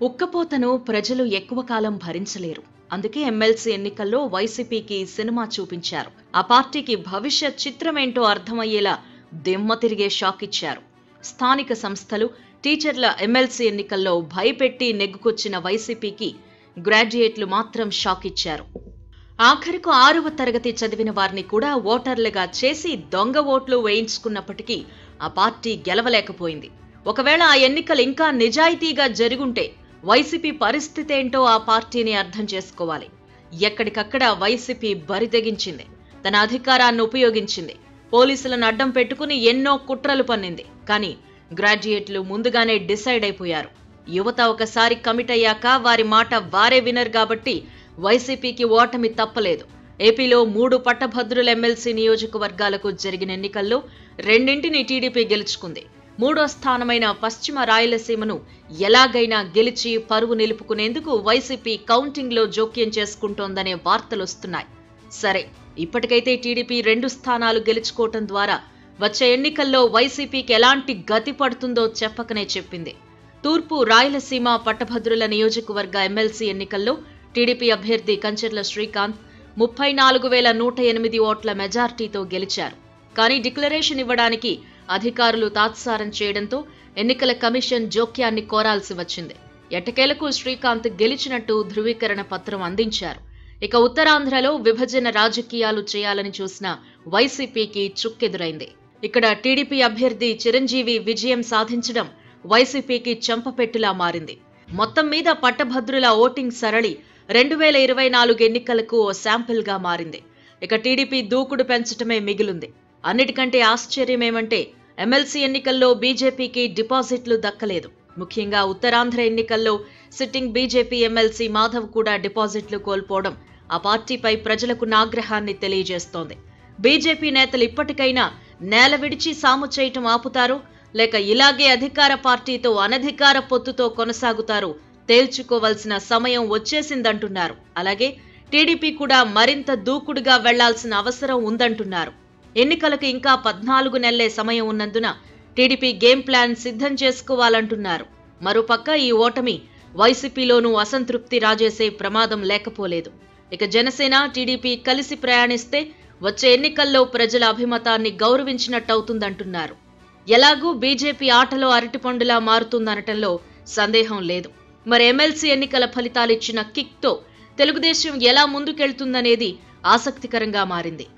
ఉక్కపోతను ప్రజలు ఎక్కువ కాలం భరించలేరు అందుకే ఎమ్మెల్సీ ఎన్నికల్లో వైసీపీకి సినిమా చూపించారు ఆ పార్టీకి భవిష్యత్ చిత్రమేంటో అర్థమయ్యేలా దిమ్మ తిరిగే షాక్ ఇచ్చారు స్థానిక సంస్థలు టీచర్ల ఎమ్మెల్సీ ఎన్నికల్లో భయపెట్టి నెగ్గుకొచ్చిన వైసీపీకి గ్రాడ్యుయేట్లు మాత్రం షాక్ ఇచ్చారు ఆఖరుకు ఆరవ తరగతి చదివిన వారిని కూడా ఓటర్లుగా చేసి దొంగ ఓట్లు వేయించుకున్నప్పటికీ ఆ పార్టీ గెలవలేకపోయింది ఒకవేళ ఆ ఎన్నికలు ఇంకా నిజాయితీగా జరుగుంటే వైసీపీ పరిస్థితి ఏంటో ఆ పార్టీని అర్థం చేసుకోవాలి ఎక్కడికక్కడ వైసీపీ బరితెగించింది తన అధికారాన్ని ఉపయోగించింది పోలీసులను అడ్డం పెట్టుకుని ఎన్నో కుట్రలు పన్నింది కానీ గ్రాడ్యుయేట్లు ముందుగానే డిసైడ్ అయిపోయారు యువత ఒకసారి కమిట్ అయ్యాక వారి మాట వారే వినరు కాబట్టి వైసీపీకి ఓటమి తప్పలేదు ఏపీలో మూడు పట్టభద్రుల ఎమ్మెల్సీ నియోజకవర్గాలకు జరిగిన ఎన్నికల్లో రెండింటిని టీడీపీ గెలుచుకుంది మూడో స్థానమైన పశ్చిమ రాయలసీమను ఎలాగైనా గెలిచి పరువు నిలుపుకునేందుకు వైసీపీ కౌంటింగ్లో జోక్యం చేసుకుంటోందనే వార్తలొస్తున్నాయి సరే ఇప్పటికైతే టీడీపీ రెండు స్థానాలు గెలుచుకోవటం ద్వారా వచ్చే ఎన్నికల్లో వైసీపీకి ఎలాంటి గతి పడుతుందో చెప్పకనే చెప్పింది తూర్పు రాయలసీమ పట్టభద్రుల నియోజకవర్గ ఎమ్మెల్సీ ఎన్నికల్లో టీడీపీ అభ్యర్థి కంచెర్ల శ్రీకాంత్ ముప్పై నాలుగు వేల నూట ఎనిమిది ఓట్ల మెజార్టీతో గెలిచారు కానీ డిక్లరేషన్ ఇవ్వడానికి అధికారులు తాత్సారం చేయడంతో ఎన్నికల కమిషన్ జోక్యాన్ని కోరాల్సి వచ్చింది ఎట్టకేలకు శ్రీకాంత్ గెలిచినట్టు ధృవీకరణ పత్రం అందించారు ఇక ఉత్తరాంధ్రలో విభజన రాజకీయాలు చేయాలని చూసిన వైసీపీకి చుక్కెదురైంది ఇక్కడ టీడీపీ అభ్యర్థి చిరంజీవి విజయం సాధించడం వైసీపీకి చెంపపెట్టులా మారింది మొత్తం మీద పట్టభద్రుల ఓటింగ్ సరళి రెండు వేల ఇరవై నాలుగు ఎన్నికలకు ఓ శాంపిల్గా మారింది ఇక టీడీపీ దూకుడు పెంచటమే మిగిలింది అన్నిటికంటే ఆశ్చర్యమేమంటే ఎమ్మెల్సీ ఎన్నికల్లో బీజేపీకి డిపాజిట్లు దక్కలేదు ముఖ్యంగా ఉత్తరాంధ్ర ఎన్నికల్లో సిట్టింగ్ బీజేపీ ఎమ్మెల్సీ మాధవ్ కూడా డిపాజిట్లు కోల్పోవడం ఆ పార్టీపై ప్రజలకు నాగ్రహాన్ని తెలియజేస్తోంది బీజేపీ నేతలు ఇప్పటికైనా నేల విడిచి సాము చేయటం ఆపుతారో లేక ఇలాగే అధికార పార్టీతో అనధికార పొత్తుతో కొనసాగుతారో తేల్చుకోవాల్సిన సమయం వచ్చేసిందంటున్నారు అలాగే టీడీపీ కూడా మరింత దూకుడుగా వెళ్లాల్సిన అవసరం ఉందంటున్నారు ఎన్నికలకు ఇంకా పద్నాలుగు నెలలే సమయం ఉన్నందున టీడీపీ గేమ్ ప్లాన్ సిద్ధం చేసుకోవాలంటున్నారు మరోపక్క ఈ ఓటమి వైసీపీలోనూ అసంతృప్తి రాజేసే ప్రమాదం లేకపోలేదు ఇక జనసేన టీడీపీ కలిసి ప్రయాణిస్తే వచ్చే ఎన్నికల్లో ప్రజల అభిమతాన్ని గౌరవించినట్టవుతుందంటున్నారు ఎలాగూ బీజేపీ ఆటలో అరటిపండులా మారుతుందనటంలో సందేహం లేదు మరి ఎమ్మెల్సీ ఎన్నికల ఫలితాలిచ్చిన కిక్తో తెలుగుదేశం ఎలా ముందుకెళ్తుందనేది ఆసక్తికరంగా మారింది